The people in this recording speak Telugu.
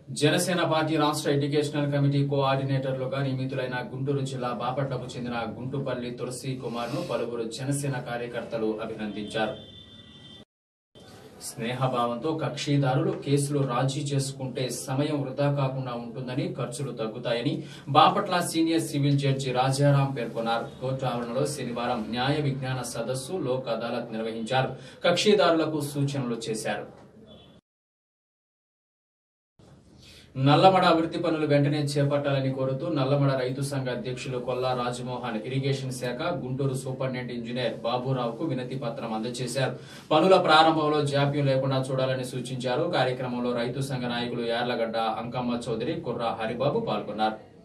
జనసేన పార్టీ రాష్ట్ర ఎడ్యుకేషనల్ కమిటీ కోఆర్డినేటర్లుగా నియమితులైన గుంటూరు జిల్లా బాపట్లకు చెందిన గుంటుపల్లి తులసి కుమార్ ను పలువురు జనసేన కార్యకర్తలు అభినందించారు స్నేహభావంతో కక్షిదారులు కేసులు రాజీ చేసుకుంటే సమయం వృధా కాకుండా ఉంటుందని ఖర్చులు తగ్గుతాయని Bapatla senior civil judge Rajaram పేర్కొన్నారు కోర్టు ఆవరణలో శనివారం న్యాయ విజ్ఞాన సదస్సు లోక్ అదాలత్ నిర్వహించారు కక్షిదారులకు సూచనలు చేశారు నల్లమడ అభివృద్ధి పనులు వెంటనే చేపట్టాలని కోరుతూ నల్లమడ రైతు సంఘ అధ్యక్షులు కొల్లా రాజమోహన్ ఇరిగేషన్ శాఖ గుంటూరు సూపరింటెండెంట్ ఇంజనీర్ బాబురావుకు వినతి పత్రం అందజేశారు పనుల ప్రారంభంలో జాప్యం లేకుండా చూడాలని సూచించారు కార్యక్రమంలో రైతు సంఘ నాయకులు యార్లగడ్డ అంకమ్మ చౌదరి కుర్రా హరిబాబు పాల్గొన్నారు